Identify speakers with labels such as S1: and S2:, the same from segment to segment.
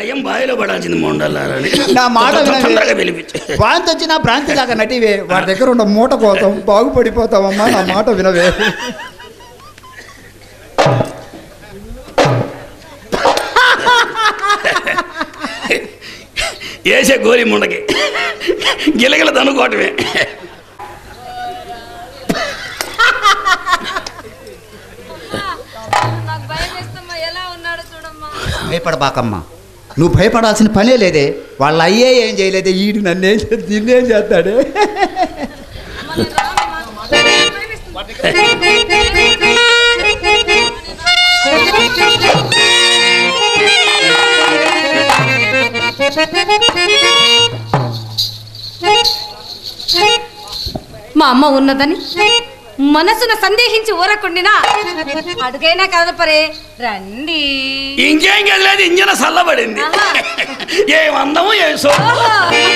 S1: దయ్యం బావిలో పడాల్సింది మొండల్లారని
S2: నా మాట వినండి.
S1: తొందరగా పిలిపించే
S2: భ్రాంతి వచ్చినా భ్రాంతి దాకా నటివే వాడి దగ్గర ఉన్న మూట పోతాం బాగుపడిపోతావమ్మా నా మాట వినవే
S1: వేసే గోలి ముండకి గిలగిల తనుకోవటమే
S3: నాకు భయం వేస్తమ్మా ఎలా ఉన్నాడో చూడమ్మా
S2: భయపడబాకమ్మా నువ్వు భయపడాల్సిన పనే లేదే వాళ్ళ అయ్యే ఏం చేయలేదే ఈడు నన్నేం చే- నిన్నేం చేస్తాడే
S3: అమ్మ, నేను రానమ్మా. భయం వేస్తుంది. మా అమ్మ ఉన్నదని మనసున సందేహించి ఊరకుండినా అడుగైనా కదపరే రండి
S1: ఇంకేం కదలేదు ఇంజన చల్లబడింది
S3: ఆహా.
S1: ఏం అందము ఏం సో
S3: ఓహో.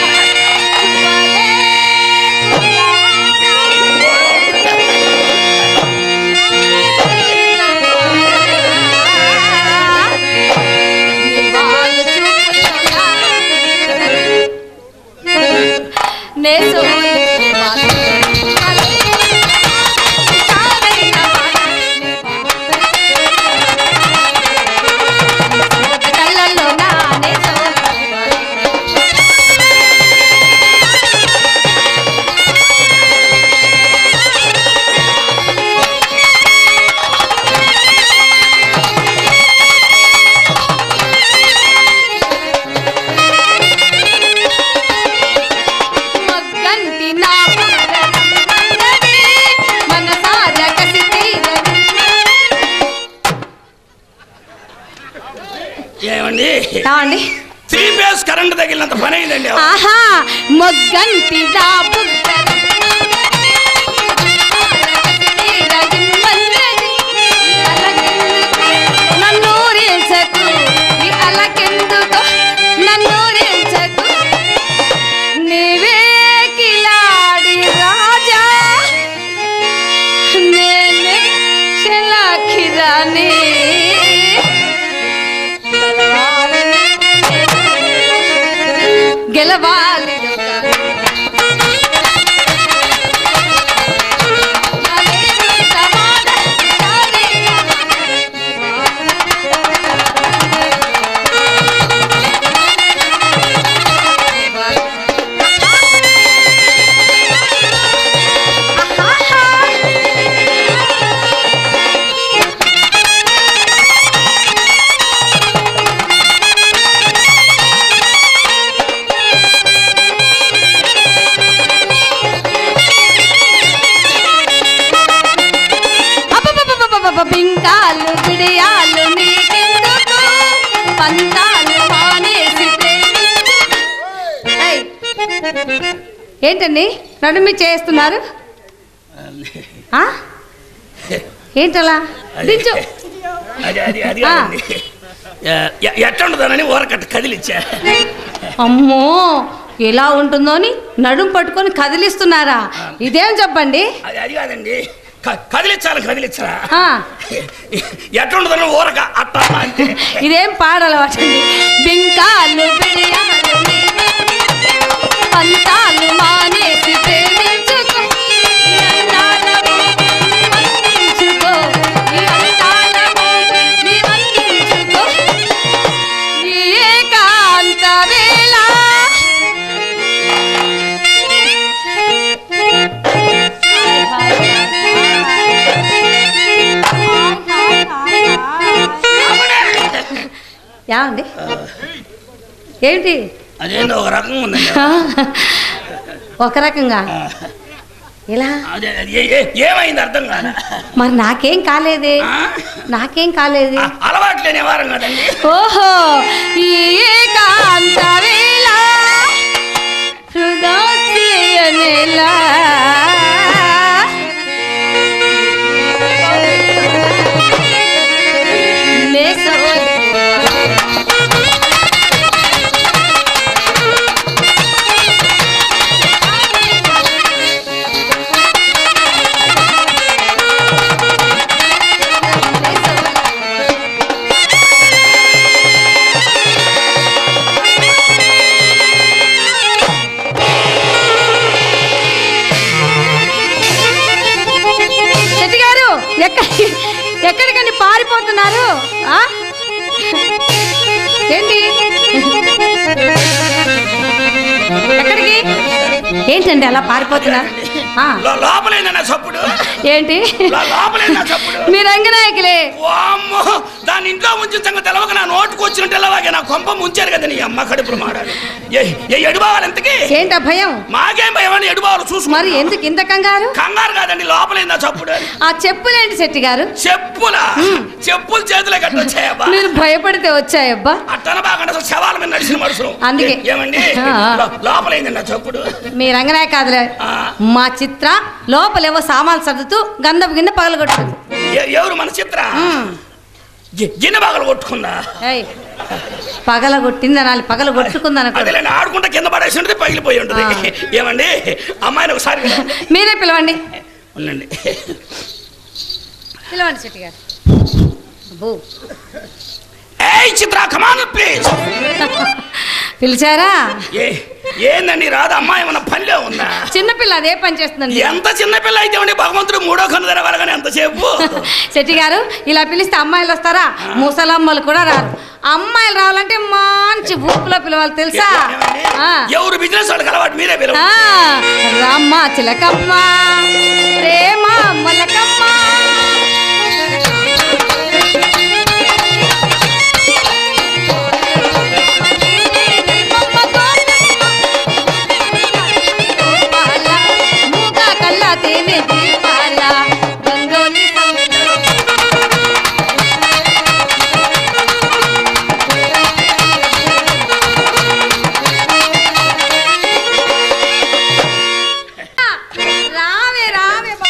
S3: కళ్ళల్లో నానే మగ్గంటి నా పుట్టనన్నది, మనసార కసి తీరనున్నది.
S1: ఏమండి
S3: ఏమండి
S1: త్రీ ఫేస్ కరెంట్ తగిలినంత పని అయిందండి
S3: ఆహా మొగ్గంటి నా పుట్టనన్నది, మనసార కసి తీరనున్నది. అలకెందుకు నన్నూరించకు, ఈ అలకెందుకు నన్నూరించకు. నీవే కిలాడి రాజా నేనే శలాఖిరాని గెలవాలి అబ్బబ్బబ్బబ్బబ్బబ్బ, బింకాలు బిడియాలు నీకెందుకు పంతాలు మానేసి ప్రేమించు. ఏయ్, ఏంటండి నడుమి చేస్తున్నారు ఆ? ఏంటలా దించు
S1: అది అది అది
S3: ఆ.
S1: కాదండి. ఎ- ఎ- ఎట్టుండదనని ఊరకట్ట కదిలిచ్చా
S3: అమ్మో ఎలా ఉంటుందో అని నడుం పట్టుకొని కదిలిస్తున్నారా ఇదేం చెప్పండి
S1: అది అది కాదండి క- కదిలించాలి కదిలించరా
S3: ఆ,
S1: ఎట్టుండదని ఊరక అట్ట అట్ట అంతే
S3: ఇదేం పాడలవాటండి బింకాలు బిడియాలు నీవే, పంతాలు మానేసి ప్రేమించుకో ఈ అందాలము అందించుకో ఈ అందాలము నీ అందించుకో ఈ ఏకాంత వేళ ఏమండి ఏంటి
S1: అదేందో ఒక రకంగా ఉందండి
S3: ఒక రకంగా ఎలా
S1: అదే అది ఏ- ఏ- ఏమైంది అర్థం కాదు
S3: మరి నాకేం కాలేదే నాకేం కాలేదు
S1: అలవాటు లేని వారం కదండి
S3: ఓహో ఈ ఏకాంత వేళ వృధా చేయనేలా ఎక్కడికండి పారిపోతున్నారు ఆ? ఏంటి ఎక్కడికి ఏంటండి అలా పారిపోతున్నారు ఆ,
S1: లో- లోపలేందన్న చప్పుడు
S3: ఏంటి
S1: లో- లోపలేందా చప్పుడు
S3: మీ రంగనాయకులే
S1: వామ్మో దాని ఇంట్లో ఉంచిన సంగతి తెలవక నా నోటుకు వచ్చినట్టు అలాగే నా కొంప ముంచారు కదా నీ అమ్మ కడుపులు మాడాలి ఏ ఏ ఎడుబావాలి ఎంతకి
S3: ఏంటా భయం
S1: మాకేం భయమని ఎడుబావాలి చూసు
S3: మరి ఎందుకు ఇంత కంగారు
S1: కంగారు కాదండి లోపలేందా చప్పుడు అని.
S3: ఆ చెప్పులేంటి శెట్టి గారు
S1: చెప్పులా చెప్పులు చేతులే కట్టొచ్చాయబ్బా
S3: మీరు భయపడితే వచ్చాయబ్బా
S1: అట్టన బాగా అసలు శవాల మీద నడిచిన మనుషులు
S3: అందుకే.
S1: ఏ- ఏమండి
S3: ఆ, ఆ.
S1: లో- లోపలేందండి నా చప్పుడు
S3: మీ రంగనాయ కాదులే
S1: ఆ.
S3: మా చిత్ర లోపలేవో సామాన్లు సర్దుతూ గంధపు గిన్నె పగలగొట్టింది
S1: ఎ- ఎవరు మన చిత్ర గి- గిన్నె బాగలు కొట్టుకుందా
S3: ఏయ్ పగలగొట్టింది అనాలి పగల కొట్టుకుందనకూడదు
S1: అదేలేండి ఆడుకుంటే కింద పడేసి ఉంటుంది పగిలిపోయి ఉంటుంది
S3: ఆ.
S1: ఏమండి అమ్మాయిని ఒకసారి
S3: మీరే పిలవండి
S1: ఉండండి
S3: పిలవండి శెట్టి గారు అబ్బో.
S1: ఏయ్ చిత్ర కమాన్ ప్లీజ్
S3: పిలిచారా
S1: ఏ ఏందండి రాదు అమ్మాయి ఏమన్నా పనిలో ఉందా
S3: చిన్నపిల్ల అదే పని చేస్తుందండి
S1: ఎంత చిన్న పిల్ల అయితే ఉండి భగవంతుడు మూడో కన్ను తెరవాలి కానీ ఎంతసేపు
S3: శెట్టి గారు ఇలా పిలిస్తే అమ్మాయిలు వస్తారా ముసలమ్మలు కూడా రారు అమ్మాయిలు రావాలంటే మంచి ఊపులో పిలవాలి తెలుసా
S1: ఏమండి?
S3: ఆ.
S1: ఎవరు బిజినెస్ వాళ్ళకి అలవాటు మీరే
S3: ఆ,
S1: పిలవండి
S3: రామ్మ చిలకమ్మ ప్రేమ మలకమ్మ మూగ కళ్ళ తేనె దీపాల గంగోని సముద్రం రావే రావే బా-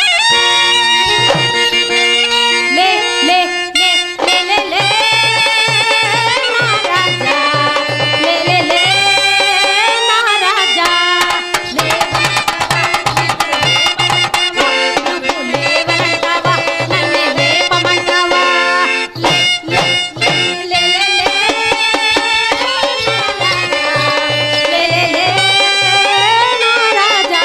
S3: లే లే లే లే లే లే నా రాజా లే లే లే నా రాజా లే నువ్వు లేవనంటావా నన్నే లేపమంటావా లే లే లే లే లే లే నా రాజా లే లే లే నా రాజా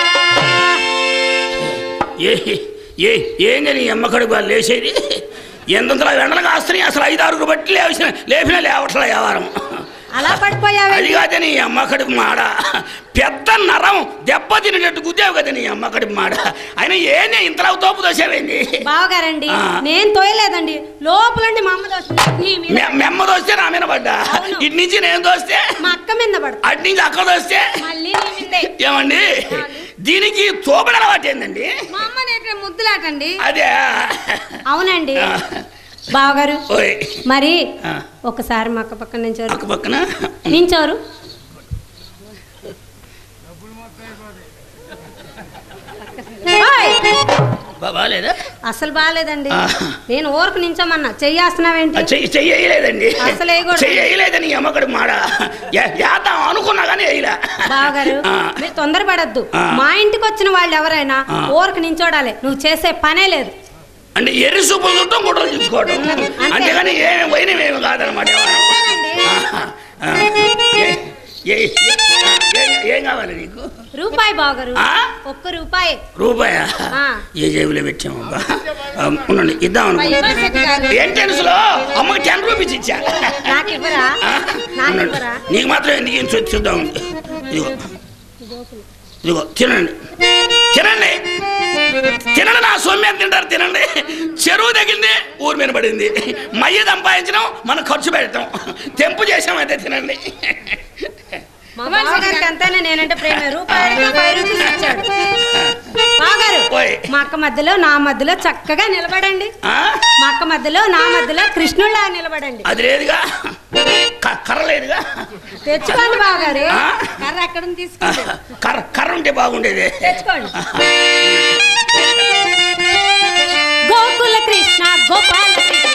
S1: ఏ ఏ ఏంది నీ అమ్మ కడుపు వాళ్ళు లేచేది ఎంతంతలా వెంటనే కాస్తున్నాయి అసలు ఐదు ఆరుగురు బట్టి లేచిన లేపిన లేవట్ల వ్యవహారం
S3: అలా పడిపోయావే
S1: అది కాదే నీ అమ్మ కడుపు మాడ పెద్ద నరం దెబ్బ తినేటట్టు గుద్దావు కదా నీ అమ్మ కడుపు మాడ అయినా ఏంది ఇంతలా తోపు దోసేవేంది
S4: బావగారండి
S1: ఆ.
S4: నేను తోయలేదండి లోపలండి మా అమ్మ దోస్తుంది నీ మీద
S1: మె- మెమ్మ దోస్తే నా మీద పడ్డా
S4: అవును.
S1: ఇటు నుంచి నేను దోస్తే
S4: మా అక్క మీద పడతా
S1: అటు నుంచి అక్క దోస్తే
S4: మళ్ళీ నీ మీదే
S1: ఏమండి దీనికి తోపడ అలవాటు ఏందండి
S3: మా అమ్మ నేర్పిన ముద్దులాటండి
S1: అదే
S4: అవునండి
S1: ఆ,
S4: బావగారు
S1: ఓయ్
S4: మరి
S1: ఆ,
S4: ఒకసారి మా అక్క పక్కన నించోరు
S1: అక్క పక్కన
S4: నించోరు ఓయ్!
S1: బా- బాలేదా
S4: అసలు బాగాలేదండి
S1: ఆ.
S4: నేను ఊరకు నించోమన్నా చెయ్యేస్తున్నావేంటి
S1: ఆ, చెయ్యి చెయ్యి వేయలేదండి
S4: అసలు వేయకూడదు.
S1: చెయ్యి వేయలేదని అమ్మకడు మాడ ఏ- వేద్దాం అనుకున్నా కానీ వేయలే
S4: బావగారు
S1: ఆ,
S4: మీరు తొందరపడద్దు
S1: ఆ.
S4: మా ఇంటికి వచ్చిన వాళ్ళు ఎవరైనా
S1: ఆ.
S4: ఊరకు నించోడాలి నువ్వు చేసే పనే లేదు
S1: అంటే ఎర్రి సూపులు చుట్టం గుడ్డలు చూసుకోవడం
S4: అంతే.
S1: అంతేగాని ఏమి పోయినవేమి కాదనమాట ఆహా. ఆ, ఏ- ఏ- ఏ- ఆ, ఏ- ఏం కావాలి నీకు
S4: రూపాయి బావగారు
S1: ఆ?
S4: ఒక్క రూపాయి
S1: రూపాయా
S4: ఆ.
S1: ఏ జేబులో పెట్టామబ్బా ఆ, ఉండండి ఇద్దాం అనుకుంటా
S3: ఇవ్వండి శెట్టి గారు
S1: ఏం టెన్స్లో అమ్మకి టెన్ రూపీస్ ఇచ్చా
S4: నాకు ఇవ్వరా
S1: ఆ?
S4: నాకు
S1: ఉండండి.
S4: ఇవ్వరా
S1: నీకు మాత్రం ఎందుకు ఏం చూ- చూద్దాం ఇదిగో ఇదిగో తినండి తినండి తినండి నా సొమ్మె తింటారు తినండి చెరువు తగిలింది ఊరి మీద పడింది మయ్య సంపాదించడం మనం ఖర్చు పెడతాం తెంపు చేసాం అయితే తినండి
S4: మా బావగారికి అంతేనే నేనంటే ప్రేమ రూపాయలు ఫైవ్ రూపీస్ ఇచ్చాడు బావగారు
S1: ఓయ్.
S4: మా అక్క మధ్యలో నా మధ్యలో చక్కగా నిలబడండి
S1: ఆ?
S4: మా అక్క మధ్యలో నా మధ్యలో కృష్ణుళ్ళ నిలబడండి
S1: అది లేదుగా క- కర్ర లేదుగా
S4: తెచ్చుకోండి బావగారు
S1: ఆ?
S4: కర్ర ఎక్కడ ఉంది తీసుకోండి
S1: కర్ర కర్ర ఉంటే బాగుండేది
S4: తెచ్చుకోండి గోకుల కృష్ణ గోపాల కృష్ణ